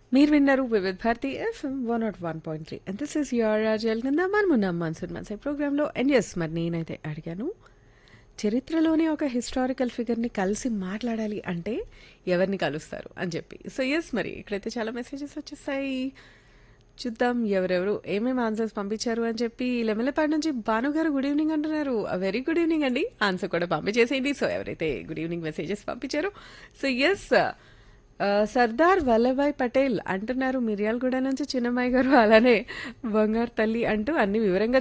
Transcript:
మీరు విన్నారు Vividh Bharati FM one naught one point three and this is your రాజల్ కింద మనమున్నాం మన్సూన్ మన్సై ప్రోగ్రాంలో అండ్ ఎస్ మరి నేనైతే అడిగాను చరిత్రలోని ఒక హిస్టారికల్ ఫిగర్ని కలిసి మాట్లాడాలి అంటే ఎవరిని కలుస్తారు అని చెప్పి సో ఎస్ మరి ఇక్కడైతే చాలా మెసేజెస్ వచ్చేస్తాయి చూద్దాం ఎవరెవరు ఏమేమి ఆన్సర్స్ పంపించారు అని చెప్పి లెమెలపాడు నుంచి భాను గారు గుడ్ ఈవినింగ్ అంటున్నారు వెరీ గుడ్ ఈవినింగ్ అండి ఆన్సర్ కూడా పంపించేసేయండి సో ఎవరైతే గుడ్ ఈవినింగ్ మెసేజెస్ పంపించారో సో ఎస్ సర్దార్ వల్లభాయ్ పటేల్ అంటున్నారు మిర్యాలగూడ నుంచి చిన్నమ్మాయి గారు అలానే బంగారు తల్లి అంటూ అన్ని వివరంగా